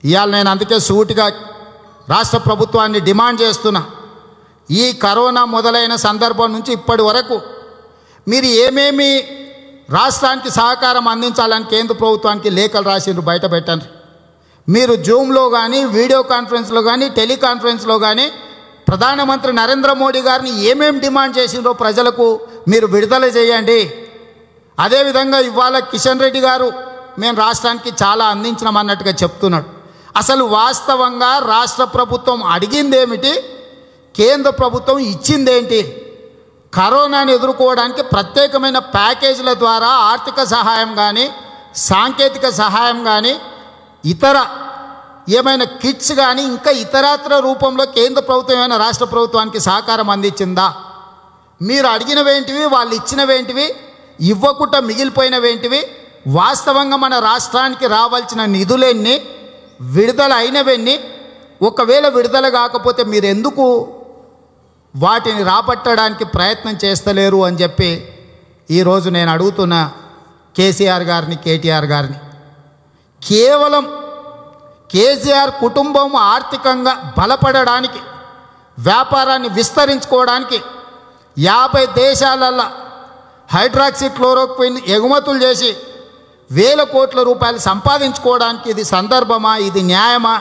ఇవాళ నేను అందుకే సూటిగా రాష్ట్ర ప్రభుత్వాన్ని డిమాండ్ చేస్తున్నా ఈ కరోనా మొదలైన సందర్భం నుంచి ఇప్పటి వరకు మీరు ఏమేమి రాష్ట్రానికి సహకారం అందించాలని కేంద్ర ప్రభుత్వానికి లేఖలు రాసిండ్రు బయట పెట్టండి మీరు జూమ్లో కానీ వీడియో కాన్ఫరెన్స్లో కానీ టెలికాన్ఫరెన్స్లో కానీ ప్రధానమంత్రి నరేంద్ర మోడీ గారిని ఏమేం డిమాండ్ చేసిండ్రో ప్రజలకు మీరు విడుదల చేయండి అదేవిధంగా ఇవాళ కిషన్ రెడ్డి గారు మేము రాష్ట్రానికి చాలా అందించినాం అన్నట్టుగా చెప్తున్నాడు అసలు వాస్తవంగా రాష్ట్ర ప్రభుత్వం అడిగిందేమిటి కేంద్ర ప్రభుత్వం ఇచ్చిందేంటి కరోనాను ఎదుర్కోవడానికి ప్రత్యేకమైన ప్యాకేజీల ద్వారా ఆర్థిక సహాయం కానీ సాంకేతిక సహాయం కానీ ఇతర ఏమైనా కిట్స్ కానీ ఇంకా ఇతరత్ర రూపంలో కేంద్ర ప్రభుత్వం ఏమైనా రాష్ట్ర ప్రభుత్వానికి సహకారం అందించిందా మీరు అడిగినవేంటివి వాళ్ళు ఇచ్చినవేంటివి ఇవ్వకుండా మిగిలిపోయినవేంటివి వాస్తవంగా మన రాష్ట్రానికి రావాల్సిన నిధులెన్ని విడుదల అయినవెన్ని ఒకవేళ విడుదల కాకపోతే మీరు ఎందుకు వాటిని రాబట్టడానికి ప్రయత్నం చేస్తలేరు అని చెప్పి ఈరోజు నేను అడుగుతున్న కేసీఆర్ గారిని కేటీఆర్ గారిని కేవలం కేసీఆర్ కుటుంబం ఆర్థికంగా బలపడడానికి వ్యాపారాన్ని విస్తరించుకోవడానికి యాభై దేశాలల్లో హైడ్రాక్సీ క్లోరోక్విన్ ఎగుమతులు చేసి వేల కోట్ల రూపాయలు సంపాదించుకోవడానికి ఇది సందర్భమా ఇది న్యాయమా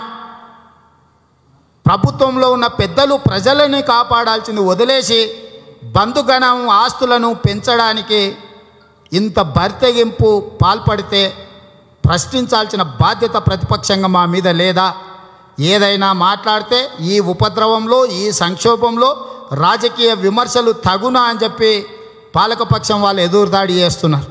ప్రభుత్వంలో ఉన్న పెద్దలు ప్రజలని కాపాడాల్సింది వదిలేసి బంధుగణం ఆస్తులను పెంచడానికి ఇంత బరితెగింపు పాల్పడితే ప్రశ్నించాల్సిన బాధ్యత ప్రతిపక్షంగా మా మీద లేదా ఏదైనా మాట్లాడితే ఈ ఉపద్రవంలో ఈ సంక్షోభంలో రాజకీయ విమర్శలు తగునా అని చెప్పి పాలకపక్షం వాళ్ళు ఎదురుదాడి చేస్తున్నారు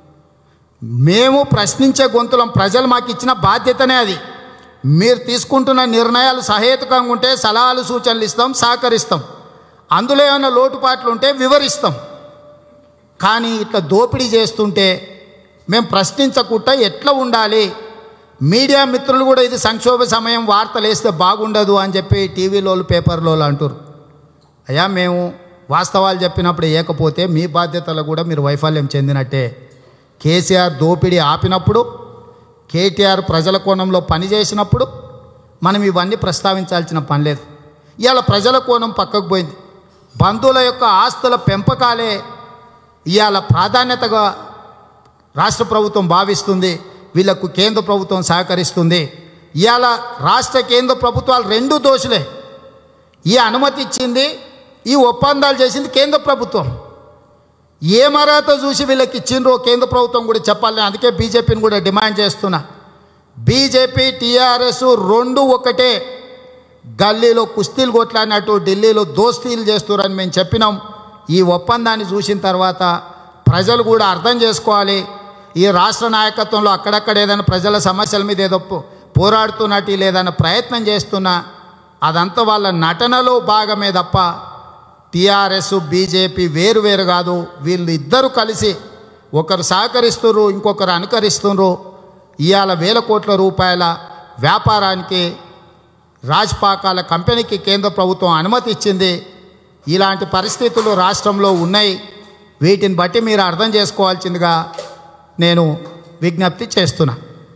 మేము ప్రశ్నించే గొంతులం ప్రజలు మాకు ఇచ్చిన బాధ్యతనే అది మీరు తీసుకుంటున్న నిర్ణయాలు సహేతుకంగా ఉంటే సలహాలు సూచనలు ఇస్తాం సహకరిస్తాం అందులో ఏమైనా లోటుపాట్లు ఉంటే వివరిస్తాం కానీ ఇట్లా దోపిడీ చేస్తుంటే మేము ప్రశ్నించకుండా ఎట్లా ఉండాలి మీడియా మిత్రులు కూడా ఇది సంక్షోభ సమయం వార్తలు వేస్తే బాగుండదు అని చెప్పి టీవీలో పేపర్లో అంటారు అయ్యా మేము వాస్తవాలు చెప్పినప్పుడు ఏకపోతే మీ బాధ్యతలు కూడా మీరు వైఫల్యం చెందినట్టే కేసీఆర్ దోపిడీ ఆపినప్పుడు కేటీఆర్ ప్రజల కోణంలో పనిచేసినప్పుడు మనం ఇవన్నీ ప్రస్తావించాల్సిన పని లేదు ఇవాళ ప్రజల కోణం పక్కకు పోయింది బంధువుల యొక్క ఆస్తుల పెంపకాలే ఇవాళ ప్రాధాన్యతగా రాష్ట్ర ప్రభుత్వం భావిస్తుంది వీళ్లకు కేంద్ర ప్రభుత్వం సహకరిస్తుంది ఇవాళ రాష్ట్ర కేంద్ర ప్రభుత్వాలు రెండు దోషులే ఈ అనుమతి ఇచ్చింది ఈ ఒప్పందాలు చేసింది కేంద్ర ప్రభుత్వం ఏ మరాతో చూసి వీళ్ళకి ఇచ్చిండ్రో కేంద్ర ప్రభుత్వం కూడా చెప్పాలి అందుకే బీజేపీని కూడా డిమాండ్ చేస్తున్నా బీజేపీ టీఆర్ఎస్ రెండు ఒకటే గల్లీలో కుస్తీలు కొట్లాడినట్టు ఢిల్లీలో దోస్తీలు చేస్తున్నారని మేము చెప్పినాం ఈ ఒప్పందాన్ని చూసిన తర్వాత ప్రజలు కూడా అర్థం చేసుకోవాలి ఈ రాష్ట్ర నాయకత్వంలో అక్కడక్కడ ఏదైనా ప్రజల సమస్యల మీద ఏదో పో- పోరాడుతున్నట్టు లేదన్న ప్రయత్నం చేస్తున్నా అదంతా వాళ్ళ నటనలో భాగమే తప్ప టీఆర్ఎస్ బీజేపీ వేరు వేరు కాదు వీళ్ళు ఇద్దరు కలిసి ఒకరు సహకరిస్తున్నారు ఇంకొకరు అనుకరిస్తున్నారు ఇవాళ వేల కోట్ల రూపాయల వ్యాపారానికి రాజ్పాకాల కంపెనీకి కేంద్ర ప్రభుత్వం అనుమతి ఇచ్చింది ఇలాంటి పరిస్థితులు రాష్ట్రంలో ఉన్నాయి వీటిని బట్టి మీరు అర్థం చేసుకోవాల్సిందిగా నేను విజ్ఞప్తి చేస్తున్నా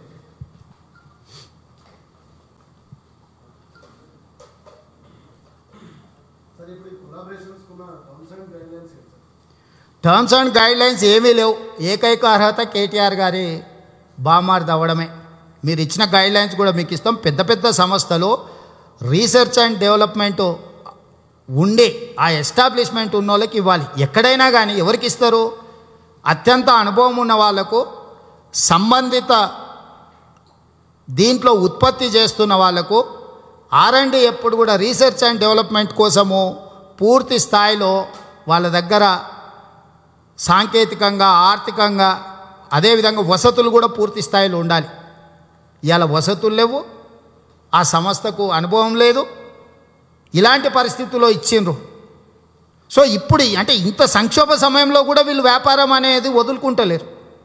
సార్ ఇప్పుడు ఈ కొలాబరేషన్స్ కున్న టర్మ్స్ అండ్ గైడ్ లైన్స్ ఏంటి సార్ టర్మ్స్ అండ్ గైడ్ లైన్స్ ఏమీ లేవు ఏకైక అర్హత కేటీఆర్ గారి బామార్ది అవ్వడమే మీరు ఇచ్చిన గైడ్ లైన్స్ కూడా మీకు ఇస్తాం పెద్ద పెద్ద సంస్థలు రీసెర్చ్ అండ్ డెవలప్మెంట్ ఉండి ఆ ఎస్టాబ్లిష్మెంట్ ఉన్న వాళ్ళకి ఇవ్వాలి ఎక్కడైనా కానీ ఎవరికి ఇస్తారు అత్యంత అనుభవం ఉన్న వాళ్ళకు సంబంధిత దీంట్లో ఉత్పత్తి చేస్తున్న వాళ్ళకు ఆర్ఎండి ఎప్పుడు కూడా రీసెర్చ్ అండ్ డెవలప్మెంట్ కోసము పూర్తి స్థాయిలో వాళ్ళ దగ్గర సాంకేతికంగా ఆర్థికంగా అదేవిధంగా వసతులు కూడా పూర్తి స్థాయిలో ఉండాలి ఇవాళ వసతులు లేవు ఆ సంస్థకు అనుభవం లేదు ఇలాంటి పరిస్థితుల్లో ఇచ్చిండ్రు సో ఇప్పుడు అంటే ఇంత సంక్షోభ సమయంలో కూడా వీళ్ళు వ్యాపారం అనేది వదులుకుంటలేరు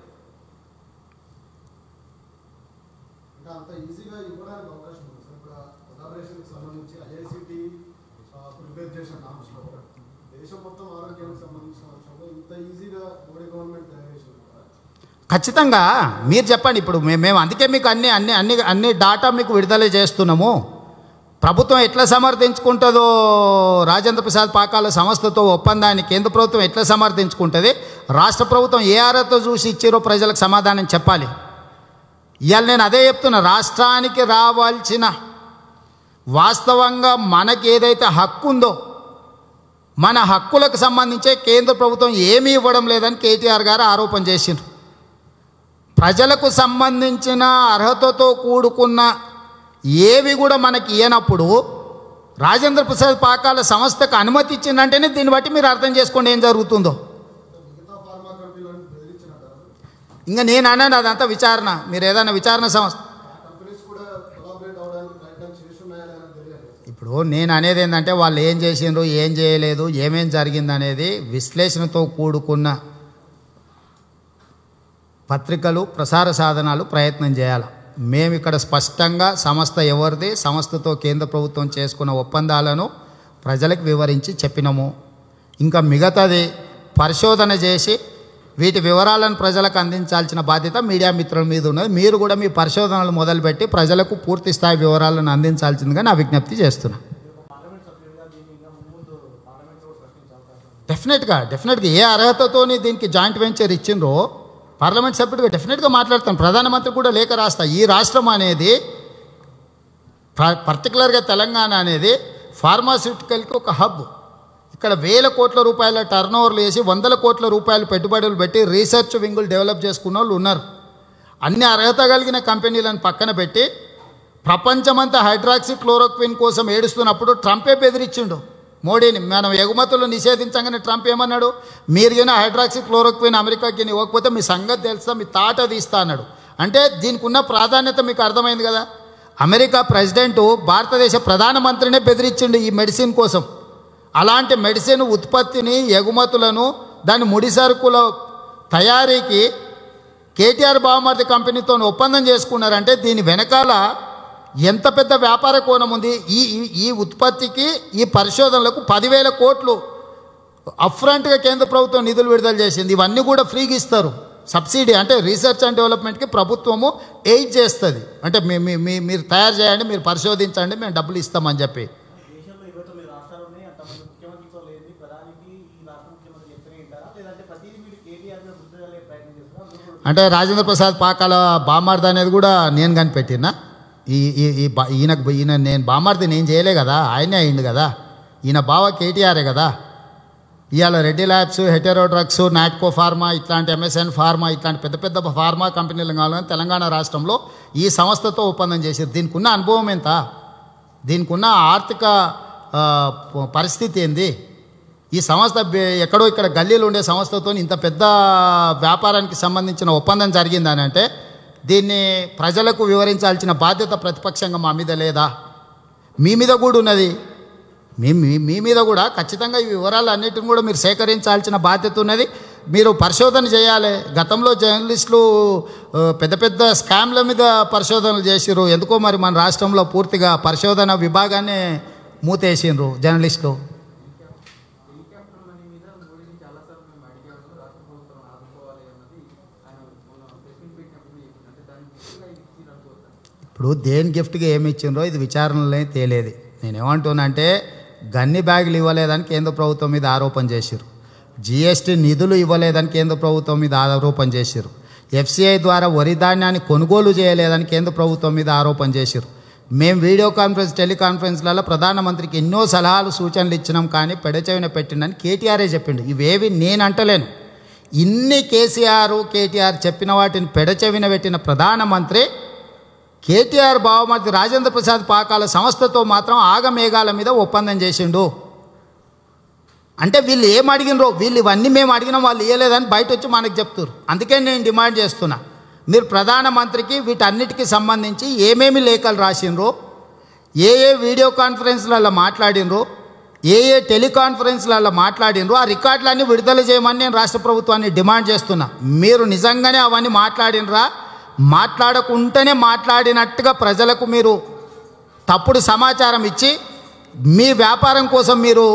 అంటే అంత ఈజీగా ఇవ్వడానికి అవకాశం ఉంది సార్ ఇప్పుడు కొలాబరేషన్కి సంబంధించి ఐఐసిటి ప్రిపేర్ చేసిన నామ్స్లో దేశం మొత్తం ఆరోగ్యానికి సంబంధించిన అంశంలో ఇంత ఈజీగా మోడీ గవర్నమెంట్ తయారు చేసింది కదా ఖచ్చితంగా మీరు చెప్పండి ఇప్పుడు మే- మేము అందుకే మీకు అన్ని అన్ని అన్ని అన్ని డాటా మీకు విడుదల చేస్తున్నాము ప్రభుత్వం ఎట్లా సమర్థించుకుంటుందో రాజేంద్ర ప్రసాద్ పాకాల సంస్థతో ఒప్పందాన్ని కేంద్ర ప్రభుత్వం ఎట్లా సమర్థించుకుంటుంది రాష్ట్ర ప్రభుత్వం ఏ అర్హత చూసి ఇచ్చారో ప్రజలకు సమాధానం చెప్పాలి ఇవాళ నేను అదే చెప్తున్నా రాష్ట్రానికి రావాల్సిన వాస్తవంగా మనకి ఏదైతే హక్కు ఉందో మన హక్కులకు సంబంధించే కేంద్ర ప్రభుత్వం ఏమీ ఇవ్వడం లేదని కేటీఆర్ గారు ఆరోపణ చేసిండ్రు ప్రజలకు సంబంధించిన అర్హతతో కూడుకున్న ఏవి కూడా మనకి ఇయ్యనప్పుడు రాజేంద్ర ప్రసాద్ పాకాల సంస్థకు అనుమతి ఇచ్చిందంటేనే దీన్ని బట్టి మీరు అర్థం చేసుకోండి ఏం జరుగుతుందో మిగతా ఫార్మా కంపెనీలను బెదిరించినట్టారు ఇంకా నేను అన్నాను అదంతా విచారణ మీరు ఏదైనా విచారణ సంస్థ ఆ కంపెనీస్ కూడా కొలాబరేట్ అవడానికి ప్రయత్నం చేసి ఉన్నాయా లేదా తెలియదు ఇప్పుడు నేను అనేది ఏంటంటే వాళ్ళు ఏం చేసిండ్రు ఏం చేయలేదు ఏమేం జరిగింది అనేది విశ్లేషణతో కూడుకున్న పత్రికలు ప్రసార సాధనాలు ప్రయత్నం చేయాలి మేము ఇక్కడ స్పష్టంగా సంస్థ ఎవరిది సంస్థతో కేంద్ర ప్రభుత్వం చేసుకున్న ఒప్పందాలను ప్రజలకు వివరించి చెప్పినాము ఇంకా మిగతాది పరిశోధన చేసి వీటి వివరాలను ప్రజలకు అందించాల్సిన బాధ్యత మీడియా మిత్రుల మీద ఉన్నది మీరు కూడా మీ పరిశోధనలు మొదలుపెట్టి ప్రజలకు పూర్తి స్థాయి వివరాలను అందించాల్సిందిగా నా విజ్ఞప్తి చేస్తున్నా డెఫినెట్గా డెఫినెట్గా ఏ అర్హతతోని దీనికి జాయింట్ వెంచర్ ఇచ్చిండ్రో పార్లమెంట్ సభ్యుడిగా డెఫినెట్గా మాట్లాడతాను ప్రధానమంత్రి కూడా లేఖ రాస్తా ఈ రాష్ట్రం అనేది ప- పర్టికులర్గా తెలంగాణ అనేది ఫార్మాస్యూటికల్కి ఒక హబ్ ఇక్కడ వేల కోట్ల రూపాయల టర్న్ ఓవర్లు వేసి వందల కోట్ల రూపాయలు పెట్టుబడులు పెట్టి రీసెర్చ్ వింగులు డెవలప్ చేసుకున్న వాళ్ళు ఉన్నారు అన్ని అర్హత కలిగిన కంపెనీలను పక్కన పెట్టి ప్రపంచమంతా హైడ్రాక్సీ క్లోరోక్విన్ కోసం ఏడుస్తున్నప్పుడు ట్రంపే బెదిరించిండు మోడీని మనం ఎగుమతులు నిషేధించగానే ట్రంప్ ఏమన్నాడు మీరు కానీ హైడ్రాక్సీ క్లోరోక్విన్ అమెరికాకి గిని ఇవ్వకపోతే మీ సంగతి తెలుస్తా మీ తాట తీస్తా అన్నాడు అంటే దీనికి ఉన్న ప్రాధాన్యత మీకు అర్థమైంది కదా అమెరికా ప్రెసిడెంట్ భారతదేశ ప్రధానమంత్రినే బెదిరించిండు ఈ మెడిసిన్ కోసం అలాంటి మెడిసిన్ ఉత్పత్తిని ఎగుమతులను దాని ముడి సరుకుల తయారీకి కేటీఆర్ బావమర్ది కంపెనీతో ఒప్పందం చేసుకున్నారంటే దీని వెనకాల ఎంత పెద్ద వ్యాపార కోణం ఉంది ఈ ఈ- ఈ ఉత్పత్తికి ఈ పరిశోధనలకు పదివేల కోట్లు అప్ఫ్రంట్గా కేంద్ర ప్రభుత్వం నిధులు విడుదల చేసింది ఇవన్నీ కూడా ఫ్రీగా ఇస్తారు సబ్సిడీ అంటే రీసెర్చ్ అండ్ డెవలప్మెంట్కి ప్రభుత్వము ఎయిడ్ చేస్తుంది అంటే మీ మీ మీ- మీరు తయారు చేయండి మీరు పరిశోధించండి మేము డబ్బులు ఇస్తామని చెప్పి దేశంలో ఇరవై తొమ్మిది రాష్ట్రాలు ఉన్నాయి అంతమంది ముఖ్యమంత్రితో లేదు ప్రధానికి ఈ రాష్ట్ర ముఖ్యమంత్రి చెప్తూనే ఉంటారా లేదంటే ప్రతిదీ మీరు కేటీఆర్ మీద గుర్తుగా ప్రయత్నం చేస్తారా అందులో కూడా అంటే రాజేంద్ర ప్రసాద్ పాకాల బామార్ది అనేది కూడా నేను కనిపెట్టినా ఈ ఈ ఈ బా- ఈయనకు ఈయన నేను బామార్ది నేను చేయలే కదా ఆయనే అయింది కదా ఈయన బావ కేటీఆరే కదా ఇవాళ Reddy labs Hetero drugs Natco pharma ఇట్లాంటి ఎంఎస్ఎన్ ఫార్మా ఇట్లాంటి పెద్ద పెద్ద ఫార్మా కంపెనీలు కావాలని తెలంగాణ రాష్ట్రంలో ఈ సంస్థతో ఒప్పందం చేశారు దీనికి ఉన్న అనుభవం ఎంత దీనికి ఉన్న ఆర్థిక ఆ, ప- పరిస్థితి ఏంది ఈ సంస్థ బె- ఎక్కడో ఇక్కడ గల్లీలో ఉండే సంస్థతో ఇంత పెద్ద వ్యాపారానికి సంబంధించిన ఒప్పందం జరిగిందని అంటే దీన్ని ప్రజలకు వివరించాల్సిన బాధ్యత ప్రతిపక్షంగా మా మీద లేదా మీ మీద కూడా ఉన్నది మీ మీ- మీ మీద కూడా ఖచ్చితంగా ఈ వివరాలు అన్నిటిని కూడా మీరు సేకరించాల్సిన బాధ్యత ఉన్నది మీరు పరిశోధన చేయాలి గతంలో జర్నలిస్టులు ఆ, పెద్ద పెద్ద స్కామ్ల మీద పరిశోధనలు చేసిర్రు ఎందుకో మరి మన రాష్ట్రంలో పూర్తిగా పరిశోధన విభాగాన్ని మూతేసిండ్రు జర్నలిస్టులు హెలికాప్టర్ మనీ మీద మోడీని చాలాసార్లు మేము అడిగాము రాష్ట్ర ప్రభుత్వం ఆదుకోవాలి అన్నది ఆయన మొన్న ప్రెస్ మీట్ పెట్టినప్పుడు చెప్పింది అంటే దానికి గిఫ్ట్గా ఇది ఇచ్చి అనుకోవచ్చా ఇప్పుడు దేని గిఫ్ట్గా ఏమి ఇచ్చిండ్రో ఇది విచారణలో తేలేది నేను ఏమంటున్నానంటే గన్ని బ్యాగులు ఇవ్వలేదని కేంద్ర ప్రభుత్వం మీద ఆరోపణ చేసిరు జిఎస్టీ నిధులు ఇవ్వలేదని కేంద్ర ప్రభుత్వం మీద ఆరోపణ చేసిరు ఎఫ్సిఐ ద్వారా వరి ధాన్యాన్ని కొనుగోలు చేయలేదని కేంద్ర ప్రభుత్వం మీద ఆరోపణ చేసిరు మేము వీడియో కాన్ఫరెన్స్ టెలికాన్ఫరెన్స్లలో ప్రధానమంత్రికి ఎన్నో సలహాలు సూచనలు ఇచ్చినాం కానీ పెడచెవిన పెట్టిండని కేటీఆరే చెప్పిండు ఇవేవి నేను అంటలేను ఇన్ని కేసీఆర్ కేటీఆర్ చెప్పిన వాటిని పెడచెవిన పెట్టిన ప్రధానమంత్రి కేటీఆర్ బావమతి రాజేంద్ర ప్రసాద్ పాకాల సంస్థతో మాత్రం ఆగమేఘాల మీద ఒప్పందం చేసిండు అంటే వీళ్ళు ఏం అడిగినరో వీళ్ళు ఇవన్నీ మేము అడిగినాం వాళ్ళు ఇవ్వలేదని బయట వచ్చి మనకు చెప్తారు అందుకే నేను డిమాండ్ చేస్తున్నా మీరు ప్రధానమంత్రికి వీటన్నిటికీ సంబంధించి ఏమేమి లేఖలు రాసిండ్రో ఏ ఏ వీడియో కాన్ఫరెన్స్లలో మాట్లాడినరో ఏ ఏ టెలికాన్ఫరెన్స్లలో మాట్లాడినరో ఆ రికార్డులన్నీ విడుదల చేయమని నేను రాష్ట్ర ప్రభుత్వాన్ని డిమాండ్ చేస్తున్నా మీరు నిజంగానే అవన్నీ మాట్లాడినరా మాట్లాడకుంటేనే మాట్లాడినట్టుగా ప్రజలకు మీరు తప్పుడు సమాచారం ఇచ్చి మీ వ్యాపారం కోసం మీరు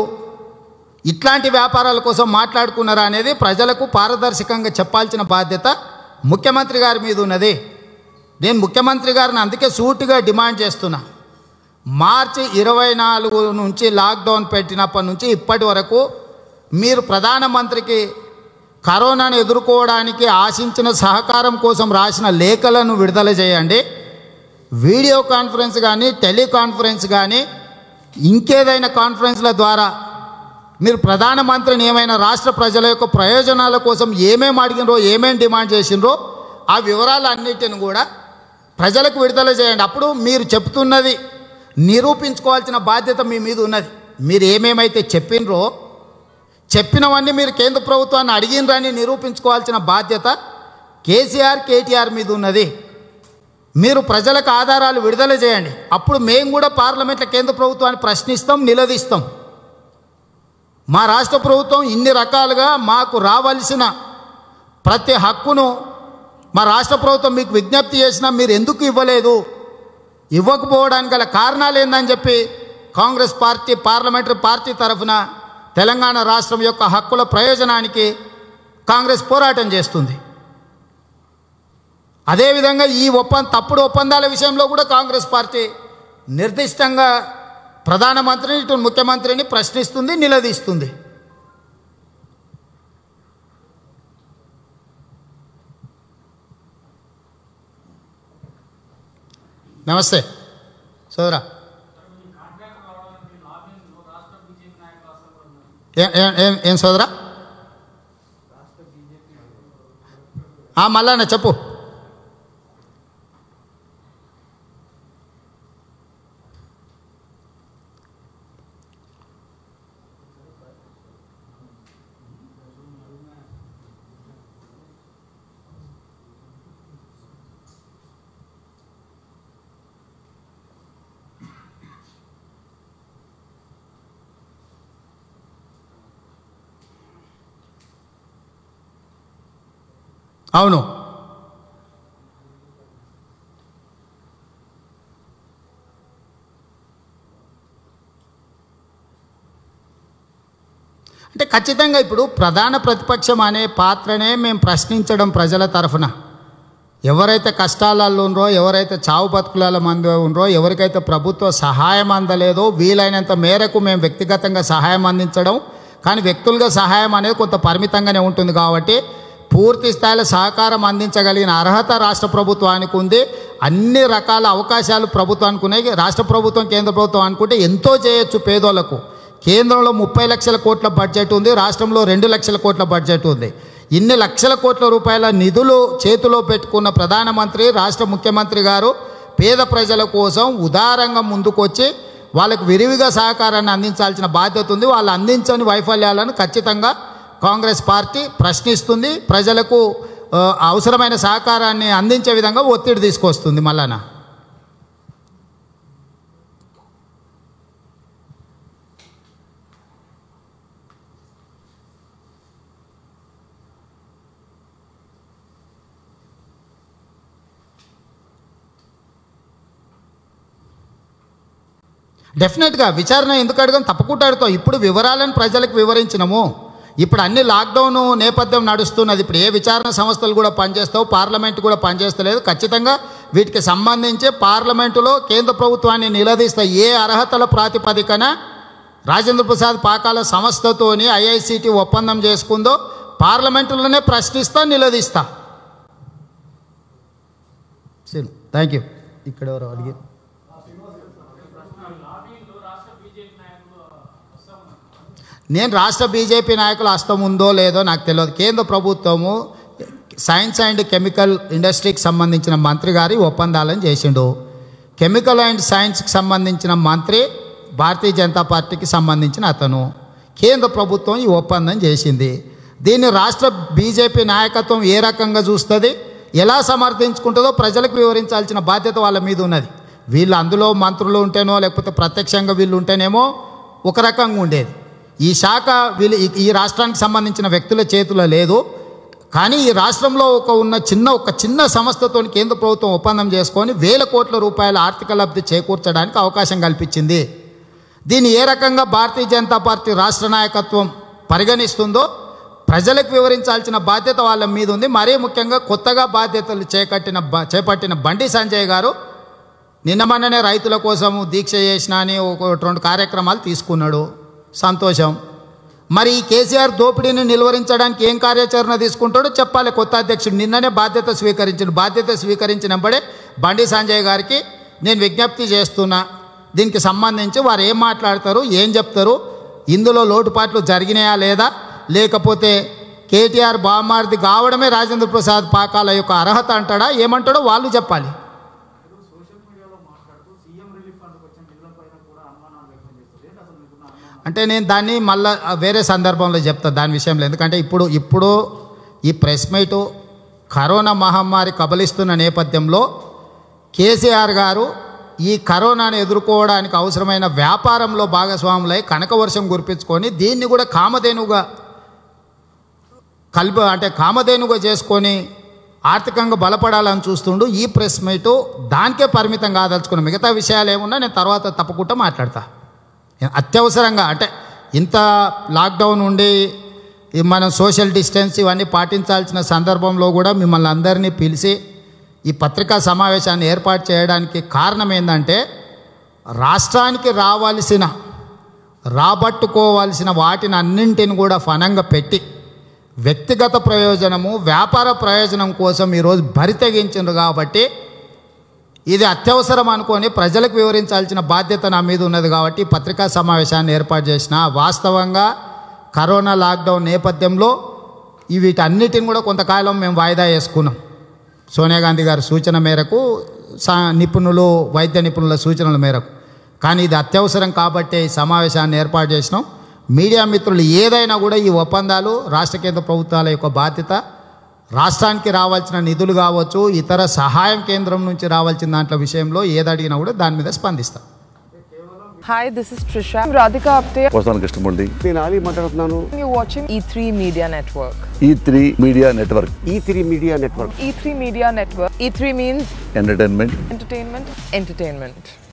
ఇట్లాంటి వ్యాపారాల కోసం మాట్లాడుకున్నారా అనేది ప్రజలకు పారదర్శకంగా చెప్పాల్సిన బాధ్యత ముఖ్యమంత్రి గారి మీద ఉన్నది నేను ముఖ్యమంత్రి గారిని అందుకే సూటిగా డిమాండ్ చేస్తున్నా మార్చి ఇరవై నాలుగు నుంచి లాక్డౌన్ పెట్టినప్పటి నుంచి ఇప్పటి వరకు మీరు ప్రధానమంత్రికి కరోనాను ఎదుర్కోవడానికి ఆశించిన సహకారం కోసం రాసిన లేఖలను విడుదల చేయండి వీడియో కాన్ఫరెన్స్ కానీ టెలికాన్ఫరెన్స్ కానీ ఇంకేదైనా కాన్ఫరెన్స్ల ద్వారా మీరు ప్రధానమంత్రిని ఏమైనా రాష్ట్ర ప్రజల యొక్క ప్రయోజనాల కోసం ఏమేమి అడిగినరో ఏమేమి డిమాండ్ చేసినరో ఆ వివరాలన్నిటిని కూడా ప్రజలకు విడుదల చేయండి అప్పుడు మీరు చెప్తున్నది నిరూపించుకోవాల్సిన బాధ్యత మీ మీద ఉన్నది మీరు ఏమేమైతే చెప్పినరో చెప్పినవన్నీ మీరు కేంద్ర ప్రభుత్వాన్ని అడిగినరని నిరూపించుకోవాల్సిన బాధ్యత కేసీఆర్ కేటీఆర్ మీద ఉన్నది మీరు ప్రజలకు ఆధారాలు విడుదల చేయండి అప్పుడు మేము కూడా పార్లమెంట్లో కేంద్ర ప్రభుత్వాన్ని ప్రశ్నిస్తాం నిలదీస్తాం మా రాష్ట్ర ప్రభుత్వం ఇన్ని రకాలుగా మాకు రావలసిన ప్రతి హక్కును మా రాష్ట్ర ప్రభుత్వం మీకు విజ్ఞప్తి చేసినా మీరు ఎందుకు ఇవ్వలేదు ఇవ్వకపోవడానికి గల కారణాలు ఏందని చెప్పి కాంగ్రెస్ పార్టీ పార్లమెంటరీ పార్టీ తరఫున తెలంగాణ రాష్ట్రం యొక్క హక్కుల ప్రయోజనానికి కాంగ్రెస్ పోరాటం చేస్తుంది అదేవిధంగా ఈ ఒప్పంద తప్పుడు ఒప్పందాల విషయంలో కూడా కాంగ్రెస్ పార్టీ నిర్దిష్టంగా ప్రధానమంత్రిని ఇటు ముఖ్యమంత్రిని ప్రశ్నిస్తుంది నిలదీస్తుంది నమస్తే సోదరా ఏ- ఏ- ఏం ఏం సోదరా ఆ, మల్లన్న చెప్పు అవును అంటే ఖచ్చితంగా ఇప్పుడు ప్రధాన ప్రతిపక్షం అనే పాత్రనే మేము ప్రశ్నించడం ప్రజల తరఫున ఎవరైతే కష్టాలలో ఉండ్రో ఎవరైతే చావు బతుకుల మంది ఉండ్రో ఎవరికైతే ప్రభుత్వ సహాయం అందలేదో వీలైనంత మేరకు మేము వ్యక్తిగతంగా సహాయం అందించడం కానీ వ్యక్తులుగా సహాయం అనేది కొంత పరిమితంగానే ఉంటుంది కాబట్టి పూర్తి స్థాయిలో సహకారం అందించగలిగిన అర్హత రాష్ట్ర ప్రభుత్వానికి ఉంది అన్ని రకాల అవకాశాలు ప్రభుత్వానికి ఉన్నాయి రాష్ట్ర ప్రభుత్వం కేంద్ర ప్రభుత్వం అనుకుంటే ఎంతో చేయొచ్చు పేదోళ్లకు కేంద్రంలో ముప్పై లక్షల కోట్ల బడ్జెట్ ఉంది రాష్ట్రంలో రెండు లక్షల కోట్ల బడ్జెట్ ఉంది ఇన్ని లక్షల కోట్ల రూపాయల నిధులు చేతిలో పెట్టుకున్న ప్రధానమంత్రి రాష్ట్ర ముఖ్యమంత్రి గారు పేద ప్రజల కోసం ఉదారంగా ముందుకొచ్చి వాళ్ళకు విరివిగా సహకారాన్ని అందించాల్సిన బాధ్యత ఉంది వాళ్ళు అందించని వైఫల్యాలను ఖచ్చితంగా కాంగ్రెస్ పార్టీ ప్రశ్నిస్తుంది ప్రజలకు ఆ, అవసరమైన సహకారాన్ని అందించే విధంగా ఒత్తిడి తీసుకొస్తుంది మళ్ళానా డెఫినెట్గా విచారణ ఎందుకు అడగం తప్పకుండా అడుగుతాం ఇప్పుడు వివరాలను ప్రజలకు వివరించినము ఇప్పుడు అన్ని లాక్డౌన్ నేపథ్యం నడుస్తున్నది ఇప్పుడు ఏ విచారణ సంస్థలు కూడా పనిచేస్తావు పార్లమెంట్ కూడా పనిచేస్తలేదు ఖచ్చితంగా వీటికి సంబంధించి పార్లమెంటులో కేంద్ర ప్రభుత్వాన్ని నిలదీస్తా ఏ అర్హతల ప్రాతిపదికన రాజేంద్ర ప్రసాద్ పాకాల సంస్థతోని ఐఐసిటి ఒప్పందం చేసుకుందో పార్లమెంటులోనే ప్రశ్నిస్తా నిలదీస్తా సరే థ్యాంక్ యూ ఇక్కడ ఎవరు అడిగారు నేను రాష్ట్ర బీజేపీ నాయకుల హస్తం ఉందో లేదో నాకు తెలియదు కేంద్ర ప్రభుత్వము సైన్స్ అండ్ కెమికల్ ఇండస్ట్రీకి సంబంధించిన మంత్రి గారి ఒప్పందాలను చేసిండు కెమికల్ అండ్ సైన్స్కి సంబంధించిన మంత్రి భారతీయ జనతా పార్టీకి సంబంధించిన అతను కేంద్ర ప్రభుత్వం ఈ ఒప్పందం చేసింది దీన్ని రాష్ట్ర బీజేపీ నాయకత్వం ఏ రకంగా చూస్తుంది ఎలా సమర్థించుకుంటుందో ప్రజలకు వివరించాల్సిన బాధ్యత వాళ్ళ మీద ఉన్నది వీళ్ళు అందులో మంత్రులు ఉంటేనో లేకపోతే ప్రత్యక్షంగా వీళ్ళు ఉంటేనేమో ఒక రకంగా ఉండేది ఈ శాఖ వీళ్ళు ఈ- ఈ రాష్ట్రానికి సంబంధించిన వ్యక్తుల చేతిలో లేదు కానీ ఈ రాష్ట్రంలో ఒక ఉన్న చిన్న ఒక చిన్న సంస్థతో కేంద్ర ప్రభుత్వం ఒప్పందం చేసుకొని వేల కోట్ల రూపాయల ఆర్థిక లబ్ధి చేకూర్చడానికి అవకాశం కల్పించింది దీన్ని ఏ రకంగా భారతీయ జనతా పార్టీ రాష్ట్ర నాయకత్వం పరిగణిస్తుందో ప్రజలకు వివరించాల్సిన బాధ్యత వాళ్ళ మీద ఉంది మరీ ముఖ్యంగా కొత్తగా బాధ్యతలు చేకట్టిన బ- చేపట్టిన బండి సంజయ్ గారు నిన్న మొన్ననే రైతుల కోసం దీక్ష చేసిన అని ఒక రెండు కార్యక్రమాలు తీసుకున్నాడు సంతోషం మరి ఈ కేసీఆర్ దోపిడీని నిలువరించడానికి ఏం కార్యాచరణ తీసుకుంటాడో చెప్పాలి కొత్త అధ్యక్షుడు నిన్ననే బాధ్యత స్వీకరించిన బాధ్యత స్వీకరించినప్పుడే బండి సంజయ్ గారికి నేను విజ్ఞప్తి చేస్తున్నా దీనికి సంబంధించి వారు ఏం మాట్లాడతారు ఏం చెప్తారు ఇందులో లోటుపాట్లు జరిగినాయా లేదా లేకపోతే కేటీఆర్ బామార్ది కావడమే రాజేంద్ర ప్రసాద్ పాకాల యొక్క అర్హత అంటాడా ఏమంటాడో వాళ్ళు చెప్పాలి ఇప్పుడు సోషల్ మీడియాలో మాట్లాడుతూ సీఎం రిలీఫ్ ఫండ్కి వచ్చిన నిధుల పైన కూడా అనుమానాలు వ్యక్తం చేస్తారు ఏంటి అసలు మీకున్న అనుమానం అంటే నేను దాన్ని మళ్ళా వేరే సందర్భంలో చెప్తా దాని విషయంలో ఎందుకంటే ఇప్పుడు ఇప్పుడు ఈ ప్రెస్ మీటు కరోనా మహమ్మారి కబలిస్తున్న నేపథ్యంలో కేసీఆర్ గారు ఈ కరోనాను ఎదుర్కోవడానికి అవసరమైన వ్యాపారంలో భాగస్వాములై కనక వర్షం కురిపించుకొని దీన్ని కూడా కామధేనుగా కల్ప అంటే కామధేనుగా చేసుకొని ఆర్థికంగా బలపడాలని చూస్తుండు ఈ ప్రెస్ మీటు దానికే పరిమితం కాదలుచుకున్న మిగతా విషయాలు ఏమున్నా నేను తర్వాత తప్పకుండా మాట్లాడతా అత్యవసరంగా అంటే ఇంత లాక్డౌన్ ఉండి ఈ మనం సోషల్ డిస్టెన్స్ ఇవన్నీ పాటించాల్సిన సందర్భంలో కూడా మిమ్మల్ని అందరినీ పిలిచి ఈ పత్రికా సమావేశాన్ని ఏర్పాటు చేయడానికి కారణం ఏంటంటే రాష్ట్రానికి రావాల్సిన రాబట్టుకోవాల్సిన వాటిని అన్నింటిని కూడా ఫనంగా పెట్టి వ్యక్తిగత ప్రయోజనము వ్యాపార ప్రయోజనం కోసం ఈరోజు బరి తెగించారు కాబట్టి ఇది అత్యవసరం అనుకొని ప్రజలకు వివరించాల్సిన బాధ్యత నా మీద ఉన్నది కాబట్టి ఈ పత్రికా సమావేశాన్ని ఏర్పాటు చేసిన వాస్తవంగా కరోనా లాక్డౌన్ నేపథ్యంలో ఈ వీటన్నిటిని కూడా కొంతకాలం మేము వాయిదా వేసుకున్నాం సోనియా గాంధీ గారి సూచన మేరకు సా నిపుణులు వైద్య నిపుణుల సూచనల మేరకు కానీ ఇది అత్యవసరం కాబట్టి ఈ సమావేశాన్ని ఏర్పాటు చేసినాం మీడియా మిత్రులు ఏదైనా కూడా ఈ ఒప్పందాలు రాష్ట్ర కేంద్ర ప్రభుత్వాల యొక్క బాధ్యత రాష్ట్రానికి రావాల్సిన నిధులు కావచ్చు ఇతర సహాయం కేంద్రం నుంచి రావాల్సిన దాంట్లో విషయంలో ఏది అడిగినా కూడా దాని మీద స్పందిస్తాం Hi, this is Trisha. I'm Radhika Apte. వస్తాను కృష్ణమూర్తి నేను ఆలీ మాట్లాడుతున్నాను You're watching E3 Media Network. E three media network E three media network E3 Media Network. E3 means entertainment entertainment, entertainment.